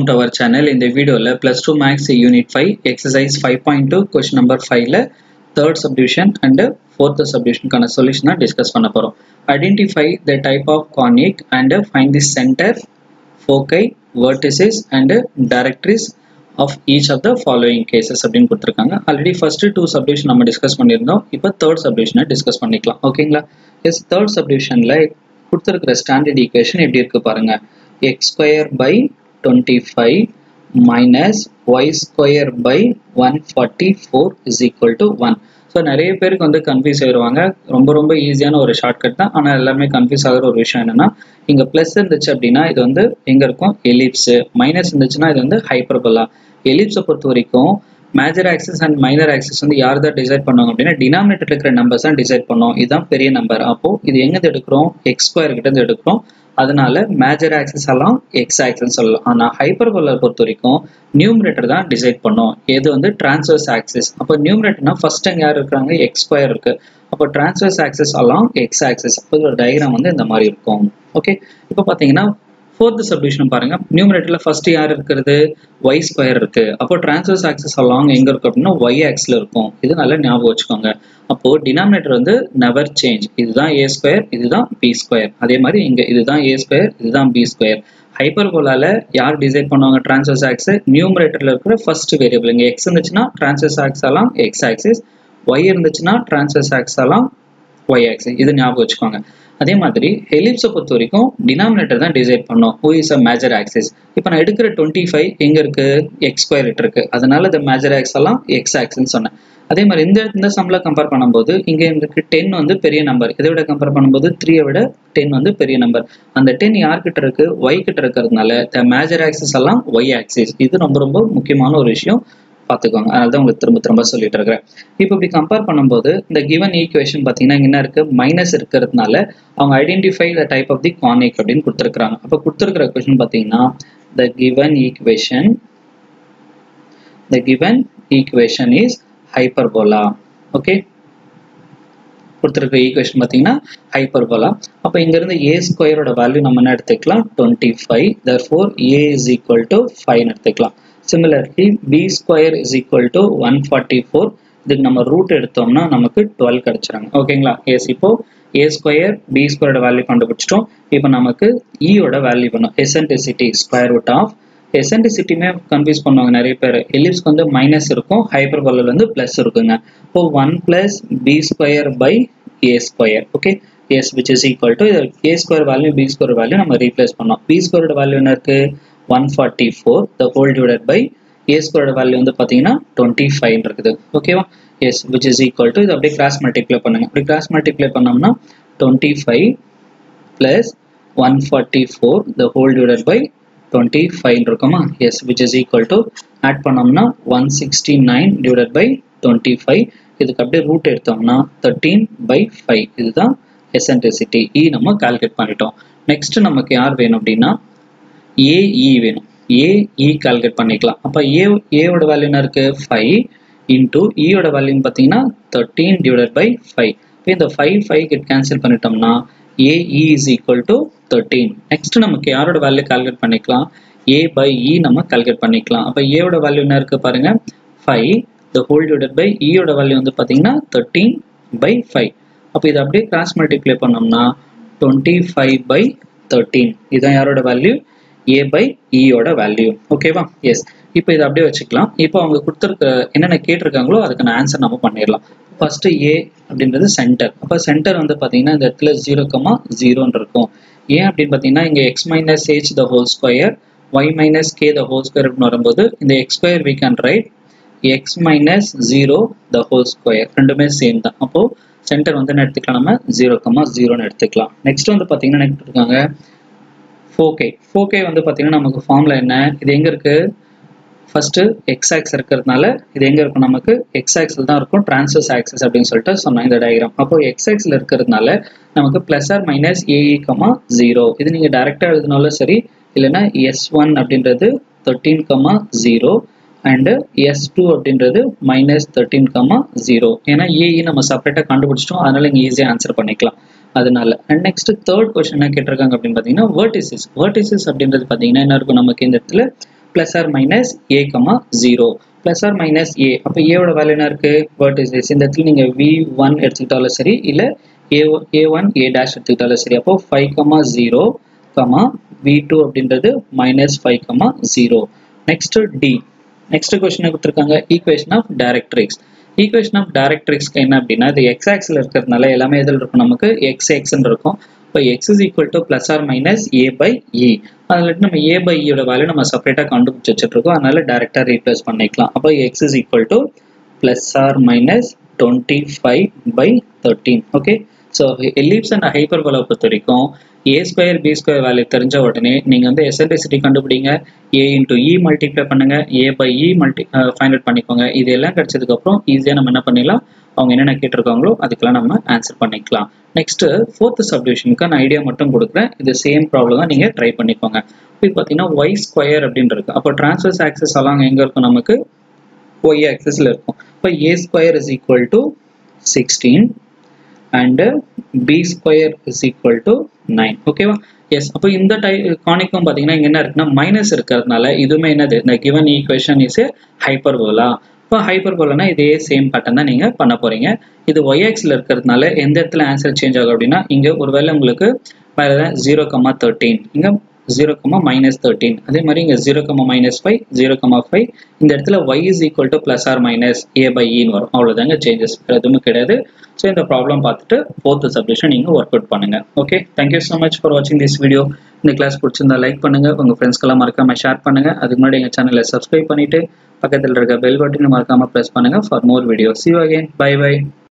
to our channel இந்த வீடியோவில் plus two maths unit five exercise five point two question number ஃபைவ்ல third subdivision and fourth சப்டிவிஷனுக்கான சொல்யூஷனை discuss பண்ண போகிறோம் identify the type of conic and find the centre foci vertices and directrices of each of the following cases அப்படின்னு கொடுத்துருக்காங்க already first two subdivision நம்ம discuss பண்ணியிருந்தோம் இப்போ தேர்ட் சப்டிவிஷனை டிஸ்கஸ் பண்ணிக்கலாம் ஓகேங்களா எஸ் தேர்ட் சப்டிவிஷனில் கொடுத்துருக்கிற ஸ்டாண்டர்ட் ஈக்குவேஷன் எப்படி இருக்கு பாருங்க x square by twenty five minus y square by one forty four is equal to one so நிறைய பேருக்கு வந்து கன்ஃபியூஸ் ஆயிடுவாங்க ரொம்ப ரொம்ப ஈஸியான ஒரு ஷார்ட்கட் தான் ஆனால் எல்லாமே கன்ஃபியூஸ் ஆகிற ஒரு விஷயம் என்னன்னா இங்கே ப்ளஸ் இருந்துச்சு அப்படின்னா இது வந்து எங்கே இருக்கும் எலிப்ஸ் மைனஸ் இருந்துச்சுன்னா இது வந்து ஹைப்பர்பலா எலிப்ஸை பொறுத்த வரைக்கும் major axis and minor axis வந்து யார் தான் டிசைட் பண்ணுவாங்க அப்படின்னா டினாமினேட்டர் இருக்கிற நம்பர்ஸ் தான் டிசைட் பண்ணோம் இதுதான் பெரிய நம்பர் அப்போ இது எங்க எடுக்கிறோம் எக்ஸ் ஸ்கொயர் கிட்ட இருந்து எடுக்கிறோம் அதனால மேஜர் ஆக்சஸ் எல்லாம் எக்ஸ் ஆக்சஸ் சொல்லலாம் ஆனால் ஹைப்பர்போலர் பொறுத்த வரைக்கும் நியூமரேட்டர் தான் டிசைட் பண்ணோம் எது வந்து டிரான்ஸ்வர்ஸ் ஆக்சஸ் அப்போ நியூமரேட்டர்னா ஃபர்ஸ்ட் டைம் யார் இருக்கிறாங்க எக்ஸ் ஸ்கொயர் இருக்கு அப்போ டிரான்ஸ்வர்ஸ் ஆக்சஸ் எல்லாம் எக்ஸ் ஆக்சஸ் அப்போ இதோட டயக்ராம் வந்து இந்த மாதிரி இருக்கும் ஓகே இப்போ பார்த்தீங்கன்னா ஃபோர்த் சப்டிவிஷன் பாருங்க நியூமரேட்டர்ல ஃபர்ஸ்ட் யார் இருக்கிறது ஒய் ஸ்கொயர் இருக்கு அப்போ டிரான்ஸ்வர்ஸ் ஆக்சஸ் அலாங் எங்க இருக்கும் அப்படின்னா ஒய் ஆக்ஸ்ல இருக்கும் இது நல்லா ஞாபகம் வச்சுக்கோங்க அப்போ டினாமினேட்டர் வந்து நெவர் சேஞ்ச் இதுதான் ஏ ஸ்கொயர் இதுதான் பி ஸ்கொயர் அதே மாதிரி இங்க இதுதான் ஏ ஸ்கொயர் இதுதான் பி ஸ்கொயர் ஹைப்பர்போலால யார் டிசைட் பண்ணுவாங்க டிரான்ஸ்வர்ஸ் ஆக்ஸ் நியூமரேட்டர்ல இருக்கிற ஃபர்ஸ்ட் வேரியபிள் இங்க எக்ஸ் இருந்துச்சுன்னா டிரான்ஸ்வர்ஸ் ஆக்ஸ் எல்லாம் எக்ஸ் ஆக்சிஸ் ஒய் இருந்துச்சுன்னா டிரான்ஸ்வர்ஸ் ஆக்ஸ் எல்லாம் ஒய் ஆக்சிஸ் இது ஞாபகம் வச்சுக்கோங்க அதே மாதிரி எலிப்ஸை பொறுத்த வரைக்கும் டினாமினேட்டர் தான் டிசைட் பண்ணோம் who is a major axis இப்போ நான் எடுக்கிற டுவெண்ட்டி ஃபைவ் எங்க இருக்கு எக்ஸ் ஸ்கொயர் இருக்கு அதனால இந்த மேஜர் ஆக்ஸ் எல்லாம் எக்ஸ் ஆக்ஸ்ன்னு சொன்னேன் அதே மாதிரி இந்த இந்த சம்ல கம்பேர் பண்ணும்போது இங்க இருக்கு டென் வந்து பெரிய நம்பர் இதை விட கம்பேர் பண்ணும்போது த்ரீயை விட டென் வந்து பெரிய நம்பர் அந்த டென் யார்கிட்ட இருக்கு ஒய் கிட்ட இருக்கிறதுனால த மேஜர் ஆக்சிஸ் எல்லாம் ஒய் ஆக்சிஸ் இது ரொம்ப ரொம்ப முக்கியமான ஒரு விஷயம் பார்த்துக்கோங்க அதனால தான் உங்களுக்கு திரும்ப திரும்ப சொல்லிட்டு இருக்கிறேன் இப்போ இப்படி கம்பேர் பண்ணும்போது இந்த கிவன் ஈக்குவேஷன் பார்த்தீங்கன்னா என்ன இருக்கு மைனஸ் இருக்கிறதுனால அவங்க identify the type of the conic அப்படின்னு கொடுத்துருக்காங்க அப்போ கொடுத்துருக்கிற கொஷின் பார்த்தீங்கன்னா the given equation the given equation is hyperbola okay கொடுத்துருக்க ஈக்குவேஷன் பார்த்தீங்கன்னா ஹைப்பர்போலா அப்போ இங்கேருந்து ஏ ஸ்கொயரோட வேல்யூ நம்ம என்ன எடுத்துக்கலாம் twenty five therefore a is equal to ஃபைவ்னு எடுத்துக்கலாம் similarly b square is equal to one forty four இதுக்கு நம்ம ரூட் எடுத்தோம்னா நமக்கு டுவெல் கிடைச்சிறாங்க ஓகேங்களா எஸ் இப்போ ஏ ஸ்கொயர் பி ஸ்கொயரோட வேல்யூ கண்டுபிடிச்சிட்டோம் இப்போ நமக்கு இயோட வேல்யூ பண்ணும் எசன்டிசிட்டி ஸ்கொயர் ரூட் ஆஃப் எசன்டிசிட்டியுமே கன்ஃபியூஸ் பண்ணுவாங்க நிறைய பேர் எலிப்ஸ்க்கு வந்து மைனஸ் இருக்கும் ஹைப்பர்போலில் வந்து ப்ளஸ் இருக்குங்க இப்போ one plus b square by a square okay yes which is equal to a square value b square value நம்ம ரீப்ளேஸ் பண்ணோம் பி ஸ்கொயரோட வேல்யூ என்ன இருக்கு one forty four the whole divided by a ஸ்கொயரோட value வந்து பார்த்தீங்கன்னா twenty five இருக்குது ஓகேவா yes which is equal to இது அப்படியே கிராஸ் மல்டிப்ளை பண்ணுங்க அப்படி கிராஸ் மல்டிப்ளை பண்ணோம்னா twenty five plus one forty four the whole divided by twenty five இருக்குமா yes which is equal to add பண்ணோம்னா one sixty nine divided by twenty five இதுக்கு அப்படியே root எடுத்தோம்னா தேர்ட்டீன் பை ஃபைவ் இதுதான் eccentricity e நம்ம calculate பண்ணிட்டோம் next நமக்கு யார் வேணும் அப்படின்னா ஏஇ வேணும் ஏஇ கால்குலேட் பண்ணிக்கலாம் அப்போ ஏ ஏவோட வேல்யூ என்ன இருக்கு ஃபைவ் இன்டூ இயோட வேல்யூன்னு பார்த்தீங்கன்னா தேர்ட்டீன் டிவைடட் பை ஃபைவ் இப்போ இந்த ஃபைவ் ஃபைவ் கிட் கேன்சல் பண்ணிட்டோம்னா ae is equal to thirteen next நமக்கு யாரோட வேல்யூ கால்குலேட் பண்ணிக்கலாம் ஏ பை இ நம்ம கால்குலேட் பண்ணிக்கலாம் அப்போ ஏவோட வேல்யூ என்ன இருக்கு பாருங்க five the whole divided by இயோட வேல்யூ வந்து பார்த்தீங்கன்னா தேர்ட்டீன் பை ஃபைவ் அப்போ இதை அப்படியே கிராஸ் மல்டிப்ளை பண்ணோம்னா டுவெண்ட்டி ஃபைவ் பை தேர்ட்டீன் இதுதான் யாரோட வேல்யூ ஏ பை இயோட வேல்யூ ஓகேவா எஸ் இப்போ இதை அப்படியே வச்சுக்கலாம் இப்போ அவங்க கொடுத்துருக்க என்னென்ன கேட்டிருக்காங்களோ அதுக்கான ஆன்சர் நம்ம பண்ணிடலாம் ஃபர்ஸ்ட் ஏ அப்படின்றது சென்டர் அப்போ சென்டர் வந்து பார்த்தீங்கன்னா இந்த இடத்துல ஜீரோ கமா ஜீரோன்னு இருக்கும் ஏன் அப்படின்னு பார்த்தீங்கன்னா இங்கே x minus h the whole square y minus k the whole square அப்படின்னு வரும்போது இந்த x square we can write x minus zero the whole square ரெண்டுமே சேம் தான் அப்போ சென்டர் வந்து என்ன எடுத்துக்கலாம் நம்ம ஜீரோ கமா ஜீரோன்னு எடுத்துக்கலாம் நெக்ஸ்ட் வந்து பார்த்தீங்கன்னா என்ன இருக்காங்க ஃபோகே ஃபோகே வந்து பார்த்தீங்கன்னா நமக்கு ஃபார்ம்ல என்ன இது எங்க இருக்கு ஃபர்ஸ்ட் எக்ஸ் ஆக்ஸ் இருக்கிறதுனால இது எங்க இருக்கும் நமக்கு எக்ஸ் ஆக்ஸில் தான் இருக்கும் டிரான்சஸ் ஆக்சஸ் அப்படின்னு சொல்லிட்டு சொன்னோம் இந்த டயக்ராம் அப்போ எக்ஸ் ஆக்ஸில் இருக்கிறதுனால நமக்கு plus or minus ae comma zero இது நீங்க டைரக்டா எழுதினாலும் சரி இல்லைன்னா எஸ் ஒன் அப்படின்றது thirteen comma zero and s two அப்படின்றது மைனஸ் தேர்ட்டீன் கமா ஜீரோ ஏன்னா ஏஇ நம்ம செப்பரேட்டாக கண்டுபிடிச்சிட்டோம் அதனால இங்கே ஈஸியாக ஆன்சர் பண்ணிக்கலாம் அதனால அண்ட் நெக்ஸ்ட் தேர்ட் கொஸ்டின் என்ன கேட்டிருக்காங்க அப்படின்னு பார்த்தீங்கன்னா வேர்டிசிஸ் வேர்டிசிஸ் அப்படின்றது பார்த்தீங்கன்னா என்ன இருக்கும் நமக்கு இந்த இடத்துல plus or minus a comma zero plus or minus a அப்போ ஏவோட வேல்யூ என்ன இருக்கு வேர்டிசஸ் இந்த இடத்துல நீங்கள் வி ஒன் எடுத்துக்கிட்டாலும் சரி இல்லை ஏ ஏ ஒன் ஏ டேஷ் எடுத்துக்கிட்டாலும் சரி அப்போ five comma zero comma v two அப்படின்றது minus five comma zero next d next question கொடுத்துருக்காங்க equation of directrix equation of டைரக்ட்ரிக்ஸ்க்கு என்ன அப்படின்னா இது எக்ஸ் ஆக்சில் இருக்கிறதுனால எல்லாமே எதில் இருக்கும் நமக்கு எக்ஸ் எக்ஸ்ன்னு இருக்கும் இப்போ x is equal to plus or minus a by e அதில் நம்ம ஏ பை இயோட வேல்யூ நம்ம செப்பரேட்டாக கண்டுபிடிச்சி வச்சுட்ருக்கோம் அதனால டேரெக்டாக ரீப்ளேஸ் பண்ணிக்கலாம் அப்போ x is equal to plus or minus twenty five by thirteen okay so ellipse and ஹைப்பர்போலை பொறுத்த வரைக்கும் a square b square value தெரிஞ்ச உடனே நீங்கள் வந்து எஸ்என்டிசிட்டி கண்டுபிடிங்க ஏ இன்டூ இ மல்டிப்ளை பண்ணுங்க a by e multi find out பண்ணிக்கோங்க இது எல்லாம் கிடைச்சதுக்கப்புறம் ஈஸியாக நம்ம என்ன பண்ணிடலாம் அவங்க என்னென்ன கேட்டிருக்காங்களோ அதுக்கெல்லாம் நம்ம ஆன்சர் பண்ணிக்கலாம் நெக்ஸ்ட் ஃபோர்த் சப்டிவிஷனுக்கு நான் ஐடியா மட்டும் கொடுக்குறேன் இது சேம் ப்ராப்ளம் தான் நீங்கள் ட்ரை பண்ணிக்கோங்க இப்போ பார்த்தீங்கன்னா ஒய் ஸ்கொயர் அப்படின்னு இருக்கு அப்போ டிரான்ஸ்வர்ஸ் ஆக்சஸ் எல்லாம் எங்கே இருக்கும் நமக்கு ஒய் ஆக்சஸில் இருக்கும் இப்போ a square is equal to sixteen and b square is equal to nine ஓகேவா எஸ் அப்போ இந்த டை காணிக்கும் பார்த்தீங்கன்னா இங்கே என்ன இருக்குன்னா மைனஸ் இருக்கிறதுனால இதுவுமே என்னது இந்த given equation is a hyperbola இப்போ ஹைப்பர்போலானா இதே சேம் பேட்டர்ன் தான் நீங்கள் பண்ண போகிறீங்க இது ஒய் ஆக்ஸில் இருக்கிறதுனால எந்த இடத்துல ஆன்சர் சேஞ்ச் ஆகும் அப்படின்னா இங்கே ஒருவேளை உங்களுக்கு வேறு ஜீரோ கம்மா தேர்ட்டீன் இங்கே ஜீரோ கம்மா மைனஸ் தேர்ட்டீன் அதே மாதிரி இங்கே zero comma minus five zero comma five இந்த இடத்துல y is equal to plus or minus a by இன்னு வரும் அவ்வளோதாங்க சேஞ்சஸ் எதுவுமே கிடையாது ஸோ இந்த ப்ராப்ளம் பார்த்துட்டு ஃபோர்த் சப்டிஷன் நீங்கள் ஒர்க் அவுட் பண்ணுங்கள் okay thank you so much for வாட்சிங் திஸ் வீடியோ இந்த கிளாஸ் பிடிச்சிருந்தா லைக் பண்ணுங்கள் உங்கள் ஃப்ரெண்ட்ஸ்க்கெல்லாம் மறக்காமல் ஷேர் பண்ணுங்கள் அதுக்கு முன்னாடி எங்கள் சேனலை சப்ஸ்கிரைப் பண்ணிவிட்டு பக்கத்தில் இருக்க பெல் பட்டனை மறக்காமல் ப்ரெஸ் பண்ணுங்கள் for more video see again bye by